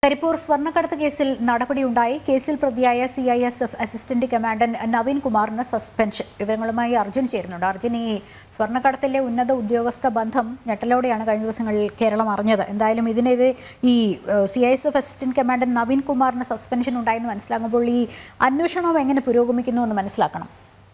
കരിപ്പൂർ സ്വർണ്ണക്കടത്ത് കേസിൽ നടപടിയുണ്ടായി കേസിൽ പ്രതിയായ C I S F assistant commandant Naveen കുമാറിന് സസ്പെൻഷൻ വിവരങ്ങളുമായി അർജുൻ ചേരുന്നുണ്ട് അർജുൻ ഈ സ്വർണ്ണക്കടത്തിലെ ഉന്നത ഉദ്യോഗസ്ഥ ബന്ധം ഞെട്ടലോടെയാണ് കഴിഞ്ഞ ദിവസങ്ങളിൽ കേരളം അറിഞ്ഞത് എന്തായാലും ഇതിനെതിരെ ഈ C I S F assistant commandant Naveen കുമാറിന് സസ്പെൻഷൻ ഉണ്ടായെന്ന് മനസ്സിലാകുമ്പോൾ ഈ അന്വേഷണം എങ്ങനെ പുരോഗമിക്കുന്നു എന്ന് മനസ്സിലാക്കണം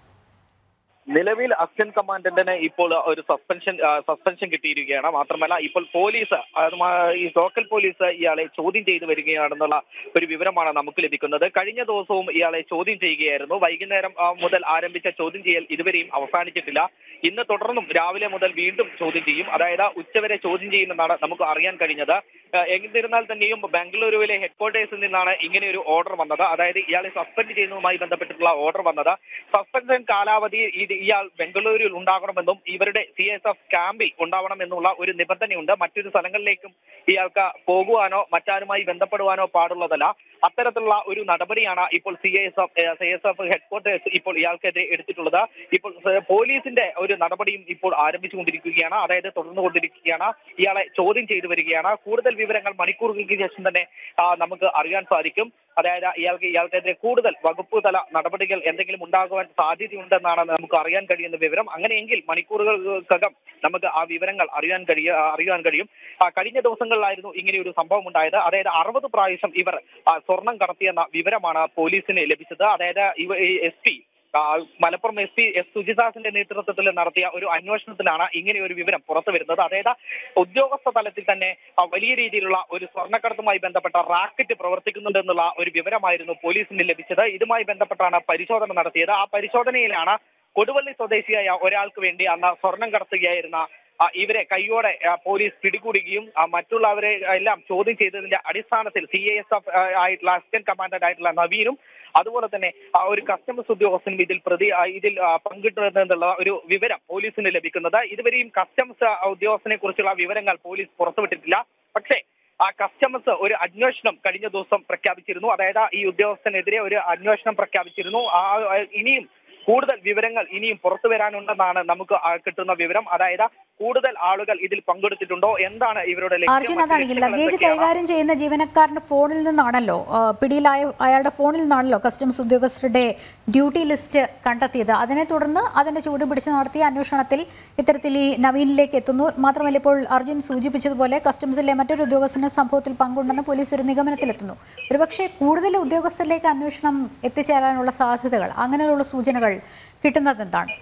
നിലവിൽ അസിസ്റ്റന്റ് കമാൻഡന്റിന് ഇപ്പോൾ ഒരു സസ്പെൻഷൻ ആ, സസ്പെൻഷൻ കിട്ടിയിരിക്കുകയാണ് മാത്രമല്ല ഇപ്പോൾ പോലീസ് അത് മാ- ഈ ലോക്കൽ പോലീസ് ഇയാളെ ചോദ്യം ചെയ്തു വരികയാണെന്നുള്ള ഒരു വിവരമാണ് നമുക്ക് ലഭിക്കുന്നത് കഴിഞ്ഞ ദിവസവും ഇയാളെ ചോദ്യം ചെയ്യുകയായിരുന്നു വൈകുന്നേരം ആ, മുതൽ ആരംഭിച്ച ചോദ്യം ചെയ്യൽ ഇതുവരെയും അവസാനിച്ചിട്ടില്ല ഇന്ന് തുടർന്നും രാവിലെ മുതൽ വീണ്ടും ചോദ്യം ചെയ്യും അതായത് ഉച്ചവരെ ചോദ്യം ചെയ്യുമെന്നാണ് നമുക്ക് അറിയാൻ കഴിഞ്ഞത് ആ, എന്നിരുന്നാൽ തന്നെയും ബാംഗ്ലൂരുവിലെ ഹെഡ്ക്വാർട്ടേഴ്സിൽ നിന്നാണ് ഇങ്ങനെ ഒരു ഓർഡർ വന്നത് അതായത് ഇയാളെ സസ്പെൻഡ് ചെയ്യുന്നതുമായി ബന്ധപ്പെട്ടിട്ടുള്ള ഓർഡർ വന്നത് സസ്പെൻഷൻ കാലാവധി ഇത് ഇയാൾ ബംഗളൂരുവിൽ ഉണ്ടാകണമെന്നും ഇവരുടെ സി എസ് എഫ് ക്യാമ്പിൽ ഉണ്ടാവണമെന്നുള്ള ഒരു നിബന്ധനയുണ്ട് മറ്റൊരു സ്ഥലങ്ങളിലേക്കും ഇയാൾക്ക് പോകുവാനോ മറ്റാരുമായി ബന്ധപ്പെടുവാനോ പാടുള്ളതല്ല അത്തരത്തിലുള്ള ഒരു നടപടിയാണ് ഇപ്പോൾ C S F C S F headquarters ഇപ്പോൾ ഇയാൾക്കെതിരെ എടുത്തിട്ടുള്ളത് ഇപ്പോൾ സ- പോലീസിന്റെ ഒരു നടപടിയും ഇപ്പോൾ ആരംഭിച്ചുകൊണ്ടിരിക്കുകയാണ് അതായത് തുടർന്നുകൊണ്ടിരിക്കുകയാണ് ഇയാളെ ചോദ്യം ചെയ്തു വരികയാണ് കൂടുതൽ വിവരങ്ങൾ മണിക്കൂറുകൾക്ക് ശേഷം തന്നെ ആ, നമുക്ക് അറിയാൻ സാധിക്കും അതായത് ഇയാൾക്ക് ഇയാൾക്കെതിരെ കൂടുതൽ വകുപ്പ് തല നടപടികൾ എന്തെങ്കിലും ഉണ്ടാകുവാൻ സാധ്യതയുണ്ടെന്നാണ് നമുക്ക് അറിയാൻ കഴിയുന്ന വിവരം അങ്ങനെയെങ്കിൽ മണിക്കൂറുകൾക്കകം നമുക്ക് ആ വിവരങ്ങൾ അറിയാൻ കഴിയ അറിയാൻ കഴിയും ആ, കഴിഞ്ഞ ദിവസങ്ങളിലായിരുന്നു ഇങ്ങനെ ഒരു സംഭവം ഉണ്ടായത് അതായത് അറുപത് പ്രാവശ്യം ഇവർ ആ, സ്വർണം കടത്തിയെന്ന വിവരമാണ് പോലീസിന് ലഭിച്ചത് അതായത് ഇവ S P Malappuram S P S സുജിദാസിന്റെ നേതൃത്വത്തിൽ നടത്തിയ ഒരു അന്വേഷണത്തിലാണ് ഇങ്ങനെ ഒരു വിവരം പുറത്തു വരുന്നത് അതായത് ഉദ്യോഗസ്ഥ തലത്തിൽ തന്നെ ആ, വലിയ രീതിയിലുള്ള ഒരു സ്വർണ്ണക്കടത്തുമായി ബന്ധപ്പെട്ട റാക്കറ്റ് പ്രവർത്തിക്കുന്നുണ്ടെന്നുള്ള ഒരു വിവരമായിരുന്നു പോലീസിന് ലഭിച്ചത് ഇതുമായി ബന്ധപ്പെട്ടാണ് പരിശോധന നടത്തിയത് ആ പരിശോധനയിലാണ് കൊടുവള്ളി സ്വദേശിയായ ഒരാൾക്ക് വേണ്ടി അന്ന് സ്വർണം കടത്തുകയായിരുന്ന ആ, ഇവരെ കൈയോടെ ആ, പോലീസ് പിടികൂടുകയും ആ, മറ്റുള്ളവരെ എല്ലാം ചോദ്യം ചെയ്തതിന്റെ അടിസ്ഥാനത്തിൽ സി എ എസ് എഫ് ആയിട്ടുള്ള അസിസ്റ്റന്റ് കമാൻഡന്റ് ആയിട്ടുള്ള നവീനും അതുപോലെ തന്നെ ആ, ഒരു കസ്റ്റംസ് ഉദ്യോഗസ്ഥനും ഇതിൽ പ്രതി ആ, ഇതിൽ ആ, പങ്കിട്ടെന്നുള്ള ഒരു വിവരം പോലീസിന് ലഭിക്കുന്നത് ഇതുവരെയും കസ്റ്റംസ് ഉദ്യോഗസ്ഥനെ കുറിച്ചുള്ള വിവരങ്ങൾ പോലീസ് പുറത്തുവിട്ടിട്ടില്ല പക്ഷേ ആ കസ്റ്റംസ് ഒരു അന്വേഷണം കഴിഞ്ഞ ദിവസം പ്രഖ്യാപിച്ചിരുന്നു അതായത് ഈ ഉദ്യോഗസ്ഥനെതിരെ ഒരു അന്വേഷണം പ്രഖ്യാപിച്ചിരുന്നു ആ ആ, ഇനിയും കൂടുതൽ വിവരങ്ങൾ ഇനിയും പുറത്തു വരാനുണ്ടെന്നാണ് നമുക്ക് ആ കിട്ടുന്ന വിവരം അതായത് കൂടുതൽ ആളുകൾ ഇതിൽ പങ്കെടുത്തിട്ടുണ്ടോ എന്താണ് ഇവരുടെ ലക്ഷ്യം? അർജുൻ മറ്റ് അതാണ് ഈ ലക്ഷ്യങ്ങൾ ലഗേജ് എന്തൊക്കെയാണ്? കൈകാര്യം ചെയ്യുന്ന ജീവനക്കാരന്റെ ഫോണിൽ നിന്നാണല്ലോ ആ, പിടിയിലായ അയാളുടെ ഫോണിൽ നിന്നാണല്ലോ കസ്റ്റംസ് ഉദ്യോഗസ്ഥരുടെ ഡ്യൂട്ടി ലിസ്റ്റ് കണ്ടെത്തിയത് അതിനെ തുടർന്ന് അതിന്റെ ചൂട് പിടിച്ച് നടത്തിയ അന്വേഷണത്തിൽ ഇത്തരത്തിൽ ഈ നവീനിലേക്ക് എത്തുന്നു മാത്രമല്ല ഇപ്പോൾ അർജുൻ സൂചിപ്പിച്ചതുപോലെ കസ്റ്റംസിലെ മറ്റൊരു ഉദ്യോഗസ്ഥന് സംഭവത്തിൽ പങ്കുണ്ടെന്ന് പോലീസ് ഒരു നിഗമനത്തിലെത്തുന്നു ഒരുപക്ഷെ കൂടുതൽ ഉദ്യോഗസ്ഥരിലേക്ക് അന്വേഷണം എത്തിച്ചേരാനുള്ള സാധ്യതകൾ അങ്ങനെയുള്ള സൂചനകൾ കിട്ടുന്നത് എന്താണ്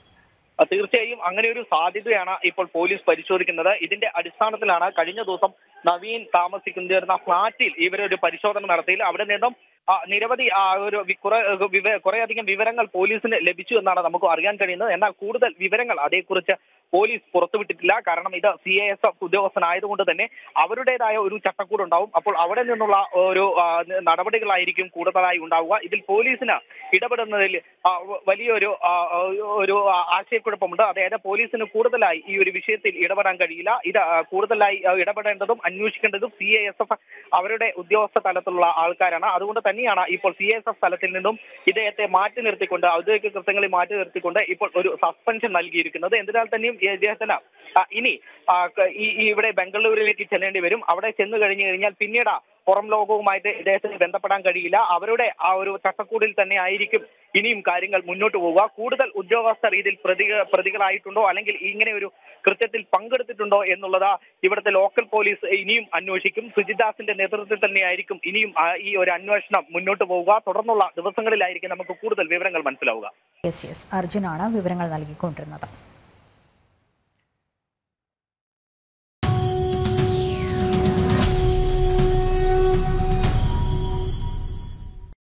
ആ, തീർച്ചയായും അങ്ങനെ ഒരു സാധ്യതയാണ് ഇപ്പോൾ പോലീസ് പരിശോധിക്കുന്നത് ഇതിന്റെ അടിസ്ഥാനത്തിലാണ് കഴിഞ്ഞ ദിവസം നവീൻ താമസിക്കുന്ന ഫ്ളാറ്റിൽ ഇവരൊരു പരിശോധന നടത്തി അവിടെ നിന്നും ആ, നിരവധി ആ, ഒരു വി- കുറെ വിവ- കുറേയധികം വിവരങ്ങൾ പോലീസിന് ലഭിച്ചു എന്നാണ് നമുക്ക് അറിയാൻ കഴിയുന്നത് എന്നാൽ കൂടുതൽ വിവരങ്ങൾ അതേക്കുറിച്ച് പോലീസ് പുറത്തുവിട്ടിട്ടില്ല കാരണം ഇത് സി എ എസ് എഫ് ഉദ്യോഗസ്ഥനായതുകൊണ്ട് തന്നെ അവരുടേതായ ഒരു ചട്ടക്കൂട് ഉണ്ടാവും അപ്പോൾ അവിടെ നിന്നുള്ള ഒരു ആ, നടപടികളായിരിക്കും കൂടുതലായി ഉണ്ടാവുക ഇതിൽ പോലീസിന് ഇടപെടുന്നതിൽ ആ, വ- വലിയൊരു ആ, ഒരു ആ- ആശയക്കുഴപ്പമുണ്ട് അതായത് പോലീസിന് കൂടുതലായി ഈ ഒരു വിഷയത്തിൽ ഇടപെടാൻ കഴിയില്ല ഇത് ആ, കൂടുതലായി ആ, ഇടപെടേണ്ടതും അന്വേഷിക്കേണ്ടതും സി എ എസ് എഫ് അവരുടെ ഉദ്യോഗസ്ഥ തലത്തിലുള്ള ആൾക്കാരാണ് അതുകൊണ്ട് തന്നെയാണ് ഇപ്പോൾ സി എസ് എഫ് തലത്തിൽ നിന്നും ഇദ്ദേഹത്തെ മാറ്റി നിർത്തിക്കൊണ്ട് ഔദ്യോഗിക കൃത്യങ്ങളിൽ മാറ്റി നിർത്തിക്കൊണ്ട് ഇപ്പോൾ ഒരു സസ്പെൻഷൻ നൽകിയിരിക്കുന്നത് എന്തിനാൽ തന്നെയും ഈ ഇദ്ദേഹത്തിന് ആ, ഇനി ആ, ക- ഈ ഈ ഇവിടെ ബംഗളൂരുവിലേക്ക് ചെല്ലേണ്ടി വരും അവിടെ ചെന്ന് കഴിഞ്ഞു കഴിഞ്ഞാൽ പിന്നീട് പുറം ലോകവുമായിട്ട് ഇദ്ദേഹത്തിന് ബന്ധപ്പെടാൻ കഴിയില്ല അവരുടെ ആ ഒരു ചട്ടക്കൂടിൽ തന്നെ ആയിരിക്കും ഇനിയും കാര്യങ്ങൾ മുന്നോട്ട് പോവുക കൂടുതൽ ഉദ്യോഗസ്ഥർ ഇതിൽ പ്രതി പ്രതികളായിട്ടുണ്ടോ അല്ലെങ്കിൽ ഇങ്ങനെ ഒരു കൃത്യത്തിൽ പങ്കെടുത്തിട്ടുണ്ടോ എന്നുള്ളത് ഇവിടുത്തെ ലോക്കൽ പോലീസ് ഇനിയും അന്വേഷിക്കും സുജിദാസിന്റെ നേതൃത്വത്തിൽ തന്നെയായിരിക്കും ഇനിയും ആ, ഈ ഒരു അന്വേഷണം മുന്നോട്ട് പോവുക തുടർന്നുള്ള ദിവസങ്ങളിലായിരിക്കും നമുക്ക് കൂടുതൽ വിവരങ്ങൾ മനസ്സിലാവുക യെസ് യെസ് അർജുനാണ് വിവരങ്ങൾ നൽകിക്കൊണ്ടിരുന്നത്